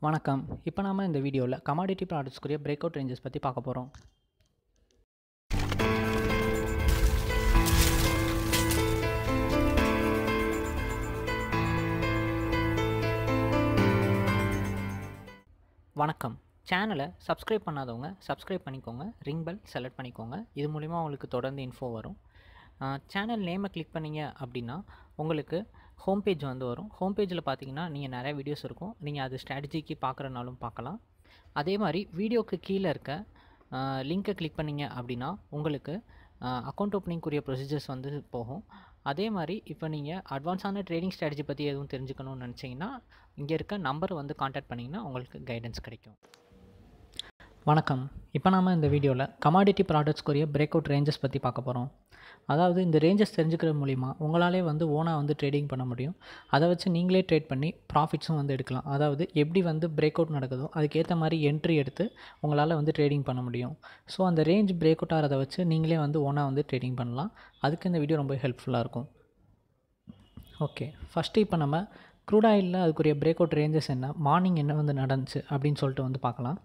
வணக்கம் இப்போ நாம இந்த வீடியோவில் கமாடிட்டி ப்ராடக்ட்ஸ்க்குரிய பிரேக் அவுட் ரேஞ்சஸ் பற்றி பார்க்க போகிறோம் வணக்கம் சேனலை சப்ஸ்கிரைப் பண்ணாதவங்க சப்ஸ்கிரைப் பண்ணிக்கோங்க ரிங் பெல் செலக்ட் பண்ணிக்கோங்க இது மூலிமா உங்களுக்கு தொடர்ந்து இன்ஃபோ வரும் சேனல் நேமை கிளிக் பண்ணீங்க அப்படின்னா உங்களுக்கு ஹோம் பேஜ் வந்து வரும் ஹோம் பேஜில் பார்த்தீங்கன்னா நீங்கள் நிறைய வீடியோஸ் இருக்கும் நீங்கள் அது ஸ்ட்ராட்டஜிக்கு பார்க்குறனாலும் பார்க்கலாம் அதே மாதிரி வீடியோக்கு கீழே இருக்க லிங்க்கை கிளிக் பண்ணீங்க அப்படின்னா உங்களுக்கு அக்கௌண்ட் ஓப்பனிங்குரிய ப்ரொசீஜர்ஸ் வந்து போகும் அதே மாதிரி இப்போ நீங்கள் அட்வான்ஸான ட்ரேடிங் ஸ்ட்ராட்டஜி பற்றி எதுவும் தெரிஞ்சுக்கணும்னு நினச்சிங்கன்னா இங்கே இருக்க நம்பர் வந்து காண்டாக்ட் பண்ணிங்கன்னா உங்களுக்கு கைடன்ஸ் கிடைக்கும் வணக்கம் இப்போ நாம் இந்த வீடியோவில் கமாடிட்டி ப்ராடக்ட்ஸ்க்குரிய பிரேக் அவுட் ரேஞ்சஸ் பற்றி பார்க்க போகிறோம் அதாவது இந்த ரேஞ்சஸ் தெரிஞ்சுக்கிறது மூலிமா உங்களாலே வந்து ஓனாக வந்து ட்ரேடிங் பண்ண முடியும் அதை வச்சு நீங்களே ட்ரேட் பண்ணி ப்ராஃபிட்ஸும் வந்து எடுக்கலாம் அதாவது எப்படி வந்து பிரேக் அவுட் நடக்குதோ அதுக்கேற்ற மாதிரி என்ட்ரி எடுத்து உங்களால் வந்து ட்ரேடிங் பண்ண முடியும் ஸோ அந்த ரேஞ்ச் பிரேக் அவுட் ஆகிறத வச்சு நீங்களே வந்து ஓனாக வந்து ட்ரேடிங் பண்ணலாம் அதுக்கு இந்த வீடியோ ரொம்ப ஹெல்ப்ஃபுல்லாக இருக்கும் ஓகே ஃபஸ்ட்டு இப்போ நம்ம க்ரூட் ஆயிலில் அதுக்குரிய பிரேக் அவுட் ரேஞ்சஸ் என்ன மார்னிங் என்ன வந்து நடந்துச்சு அப்படின்னு சொல்லிட்டு வந்து பார்க்கலாம்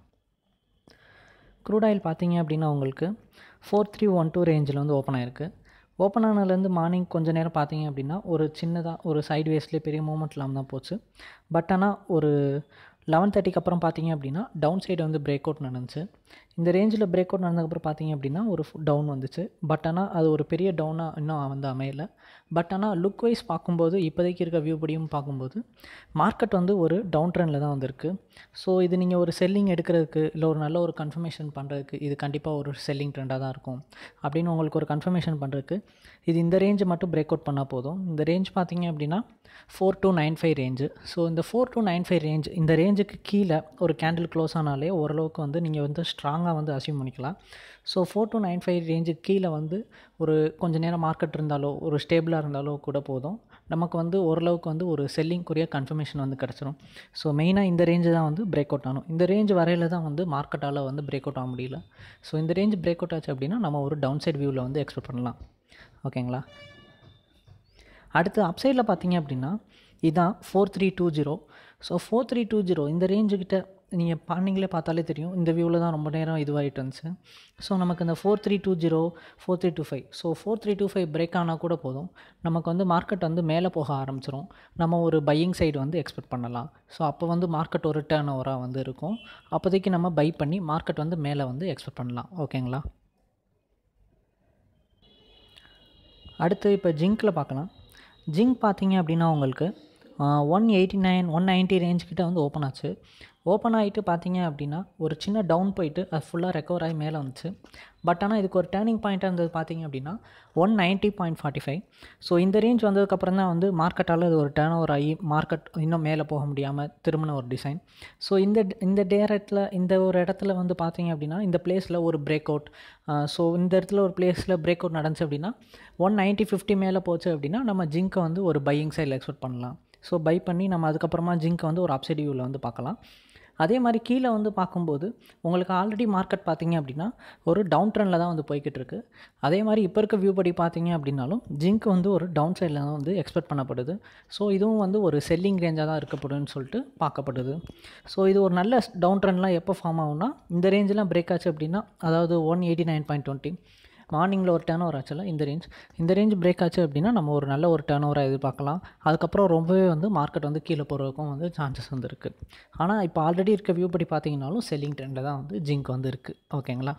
க்ரூட் ஆயில் பார்த்தீங்க அப்படின்னா உங்களுக்கு ஃபோர் த்ரீ ஒன் டூ ரேஞ்சில் வந்து ஓப்பன் ஆயிருக்கு ஓப்பன் ஆனதுலேருந்து மார்னிங் கொஞ்சம் நேரம் பார்த்தீங்க அப்படின்னா ஒரு சின்னதாக ஒரு சைடு வேஸ்ட்லேயே பெரிய மூமெண்ட் இல்லாமல் தான் போச்சு பட் ஆனால் ஒரு லெவன் தேர்ட்டிக்கு அப்புறம் பார்த்தீங்க அப்படின்னா டவுன் சைடு வந்து பிரேக் அவுட் நடந்துச்சு இந்த ரேஞ்சில் பிரேக் அவுட் நடந்ததுக்கப்புறம் பார்த்தீங்க அப்படின்னா ஒரு டவுன் வந்துச்சு பட் ஆனால் அது ஒரு பெரிய டவுனாக இன்னும் வந்து அமையலை பட் ஆனால் லுக் வைஸ் பார்க்கும்போது இப்போதைக்கு இருக்க வியூ படியும் பார்க்கும்போது மார்க்கெட் வந்து ஒரு டவுன் ட்ரெண்டில் தான் வந்திருக்கு ஸோ இது நீங்கள் ஒரு செல்லிங் எடுக்கிறதுக்கு இல்லை ஒரு நல்ல ஒரு கன்ஃபர்மேஷன் பண்ணுறதுக்கு இது கண்டிப்பாக ஒரு செல்லிங் ட்ரெண்டாக தான் இருக்கும் அப்படின்னு உங்களுக்கு ஒரு கன்ஃபர்மேஷன் பண்ணுறதுக்கு இது இந்த ரேஞ்சை மட்டும் பிரேக் அவுட் பண்ணால் போதும் இந்த ரேஞ்ச் பார்த்தீங்க அப்படின்னா four two nine five range so இந்த four two nine five range இந்த ரேஞ்சுக்கு கீழே ஒரு கேண்டில் க்ளோஸ் ஆனாலே ஓரளவுக்கு வந்து நீங்கள் வந்து ஸ்ட்ராங்காக வந்து அசீவ் பண்ணிக்கலாம் so four two nine five ரேஞ்சுக்கு கீழே வந்து ஒரு கொஞ்சம் நேரம் மார்க்கெட் இருந்தாலோ ஒரு ஸ்டேபிளாக இருந்தாலோ கூட போதும் நமக்கு வந்து ஓரளவுக்கு வந்து ஒரு செல்லிங்குரிய கன்ஃபர்மேஷன் வந்து கிடச்சிரும் ஸோ மெயினாக இந்த ரேஞ்சு தான் வந்து பிரேக் அவுட் ஆகணும் இந்த ரேஞ்ச் வரையில் தான் வந்து மார்க்கெட்டால் வந்து பிரேக் அவுட் ஆக முடியல ஸோ இந்த ரேஞ்ச் பிரேக் அவுட் ஆச்சு அப்படின்னா நம்ம ஒரு டவுன் சைட் வியூவில் வந்து எக்ஸ்பெக்ட் பண்ணலாம் ஓகேங்களா அடுத்து அப்சைடில் பார்த்தீங்க அப்படின்னா இதுதான் four three two zero so four three two zero இந்த ரேஞ்சுக்கிட்ட நீங்கள் பாண்டிங்களே பார்த்தாலே தெரியும் இந்த வியூவில் தான் ரொம்ப நேரம் இதுவாகிட்டு இருந்துச்சு ஸோ நமக்கு இந்த four three two zero four three two five so four three two five break ஆனால் கூட போதும் நமக்கு வந்து மார்க்கெட் வந்து மேலே போக ஆரம்பிச்சிரும் நம்ம ஒரு பையிங் சைடு வந்து எக்ஸ்பெக்ட் பண்ணலாம் ஸோ அப்போ வந்து மார்க்கெட் ஒரு டேர்ன் ஓவராக வந்து இருக்கும் அப்போதைக்கு நம்ம பை பண்ணி மார்க்கெட் வந்து மேலே வந்து எக்ஸ்பெக்ட் பண்ணலாம் ஓகேங்களா அடுத்து இப்போ ஜிங்க்கில் பார்க்கலாம் ஜிங்க் பார்த்தீங்க அப்படின்னா உங்களுக்கு one eighty nine one ninety range கிட்ட வந்து ஓப்பன் ஆச்சு ஓப்பன் ஆகிட்டு பார்த்தீங்க அப்படின்னா ஒரு சின்ன டவுன் போயிட்டு அது ஃபுல்லாக ரெக்கவர் ஆகி மேலே வந்துச்சு பட் ஆனால் இதுக்கு ஒரு டேர்னிங் பாயிண்ட்டாக இருந்தது பார்த்தீங்க அப்படின்னா one ninety point forty five so இந்த ரேஞ்ச் வந்ததுக்கப்புறம் தான் வந்து மார்க்கெட்டால் அது ஒரு டேர்ன் ஓவர் ஆகி மார்க்கெட் இன்னும் மேலே போக முடியாமல் திரும்பின ஒரு டிசைன் ஸோ இந்த இந்த டேரத்தில் இந்த ஒரு இடத்துல வந்து பார்த்தீங்க அப்படின்னா இந்த பிளேஸில் ஒரு பிரேக் அவுட் ஸோ இந்த இடத்துல ஒரு பிளேஸில் பிரேக் அவுட் நடந்துச்சு அப்படின்னா ஒன் நைன்ட்டி ஃபிஃப்டி மேலே போச்சு அப்படின்னா நம்ம ஜிங்க்கை வந்து ஒரு பையிங் சைடில் எக்ஸ்பெக்ட் பண்ணலாம் ஸோ பை பண்ணி நம்ம அதுக்கப்புறமா ஜிங்க்கை வந்து ஒரு அப்சைட் வியூவில் வந்து பார்க்கலாம் அதே மாதிரி கீழே வந்து பார்க்கும்போது உங்களுக்கு ஆல்ரெடி மார்க்கெட் பார்த்தீங்க அப்படின்னா ஒரு டவுன் ட்ரெண்டில் தான் வந்து போய்கிட்டு இருக்கு அதே மாதிரி இப்போ இருக்க வியூ படி பார்த்தீங்க அப்படின்னாலும் ஜிங்க் வந்து ஒரு டவுன் சைடில் தான் வந்து எக்ஸ்பெக்ட் பண்ணப்படுது ஸோ இதுவும் வந்து ஒரு செல்லிங் ரேஞ்சாக தான் இருக்கப்படுதுன்னு சொல்லிட்டு பார்க்கப்படுது ஸோ இது ஒரு நல்ல டவுன் ட்ரெண்ட்லாம் எப்போ ஃபார்ம் ஆகும்னா இந்த ரேஞ்செலாம் பிரேக் ஆச்சு அப்படின்னா அதாவது one eighty nine point twenty மார்னிங்கில் ஒரு டேர்ன் ஓவர் ஆச்சுல இந்த ரேஞ்ச் இந்த ரேஞ்ச் பிரேக் ஆச்சு அப்படின்னா நம்ம ஒரு நல்ல ஒரு டேர்ன் ஓவராக எதிர்பார்க்கலாம் அதுக்கப்புறம் ரொம்பவே வந்து மார்க்கெட் வந்து கீழே போகிறதுக்கும் வந்து சான்சஸ் வந்து இருக்குது ஆனால் இப்போ ஆல்ரெடி இருக்க வியூ படி பார்த்தீங்கன்னாலும் செல்லிங் ட்ரெண்டில் தான் வந்து ஜிங்க் வந்து இருக்குது ஓகேங்களா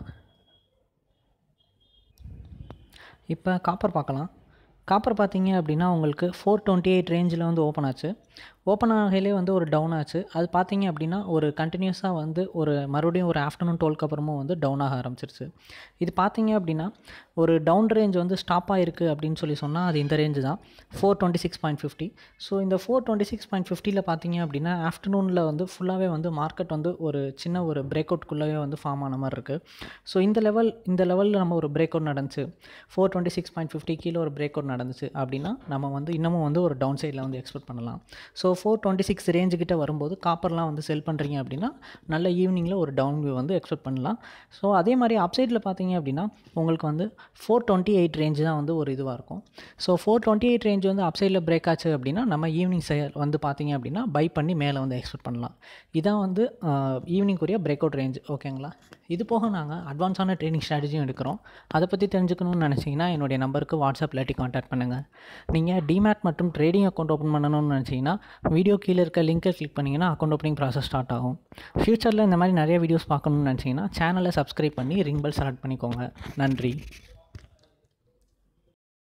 இப்போ காப்பர் பார்க்கலாம் காப்பர் பார்த்தீங்க அப்படின்னா உங்களுக்கு ஃபோர் டுவெண்ட்டி எயிட் ரேஞ்சில் வந்து ஓப்பன் ஆச்சு ஓப்பன் ஆகையிலே வந்து ஒரு டவுன் ஆச்சு அது பார்த்தீங்க அப்படின்னா ஒரு கண்டினியூஸாக வந்து ஒரு மறுபடியும் ஒரு ஆஃப்டர்நூன் டுவெல்க்கு அப்புறமும் வந்து டவுன் ஆக ஆரம்பிச்சிருச்சு இது பார்த்தீங்க அப்படின்னா ஒரு டவுன் ரேஞ்ச் வந்து ஸ்டாப் ஆகிருக்கு அப்படின்னு சொல்லி சொன்னால் அது இந்த ரேஞ்சு தான் four twenty six point fifty so இந்த ஃபோர் டுவெண்ட்டி சிக்ஸ் பாயிண்ட் ஃபிஃப்டியில் பார்த்தீங்க அப்படின்னா ஆஃப்டர்நூனில் வந்து ஃபுல்லாகவே வந்து மார்க்கெட் வந்து ஒரு சின்ன ஒரு பிரேக் அவுட்குள்ளேயே வந்து ஃபார்ம் ஆன மாதிரி இருக்குது ஸோ இந்த லெவல் இந்த லெவலில் நம்ம ஒரு பிரேக் அவுட் நடந்துச்சு four twenty six point fifty கீழே ஒரு பிரேக் அவுட் நடந்துச்சு அப்படின்னா நம்ம வந்து இன்னமும் வந்து ஒரு டவுன் சைடில் வந்து எக்ஸ்பெக்ட் பண்ணலாம் so four twenty six range கிட்ட வரும்போது காப்பர்லாம் வந்து செல் பண்ணுறீங்க அப்படின்னா நல்ல ஈவினிங்கில் ஒரு டவுன் வியூ வந்து எக்ஸ்பெக்ட் பண்ணலாம் ஸோ அதே மாதிரி அப்சைடில் பார்த்தீங்க அப்படின்னா உங்களுக்கு வந்து ஃபோர் டுவெண்ட்டி எயிட் ரேஞ்சு தான் வந்து ஒரு இதுவாக இருக்கும் so four twenty eight range வந்து அப்சைடில் பிரேக் ஆச்சு அப்படின்னா நம்ம ஈவினிங் சை வந்து பார்த்தீங்க அப்படின்னா பை பண்ணி மேலே வந்து எக்ஸ்பெக்ட் பண்ணலாம் இதான் வந்து ஈவினிங்குரிய பிரேக் அவுட் ரேஞ்ச் ஓகேங்களா இது போக நாங்கள் அட்வான்ஸான ட்ரைனிங் ஸ்ட்ராட்டஜியும் எடுக்கிறோம் அதை பற்றி தெரிஞ்சுக்கணும்னு நினச்சிங்கன்னா என்னுடைய நம்பருக்கு வாட்ஸ்அப் இல்லாட்டி காண்டாக்ட் பண்ணுங்கள் நீங்கள் டிமேட் மற்றும் ட்ரேடிங் அக்கௌண்ட் ஓப்பன் பண்ணணும்னு நினச்சிங்கன்னா வீடியோ கீழே இருக்க லிங்கை கிளிக் பண்ணிங்கன்னா அக்கௌண்ட் ஓப்பனிங் ப்ராசஸ் ஸ்டார்ட் ஆகும் ஃப்யூச்சரில் இந்த மாதிரி நிறைய வீடியோஸ் பார்க்கணும்னு நினச்சிங்கன்னா சேனலை சப்ஸ்கிரைப் பண்ணி ரிங் பெல் செலக்ட் பண்ணிக்கோங்க நன்றி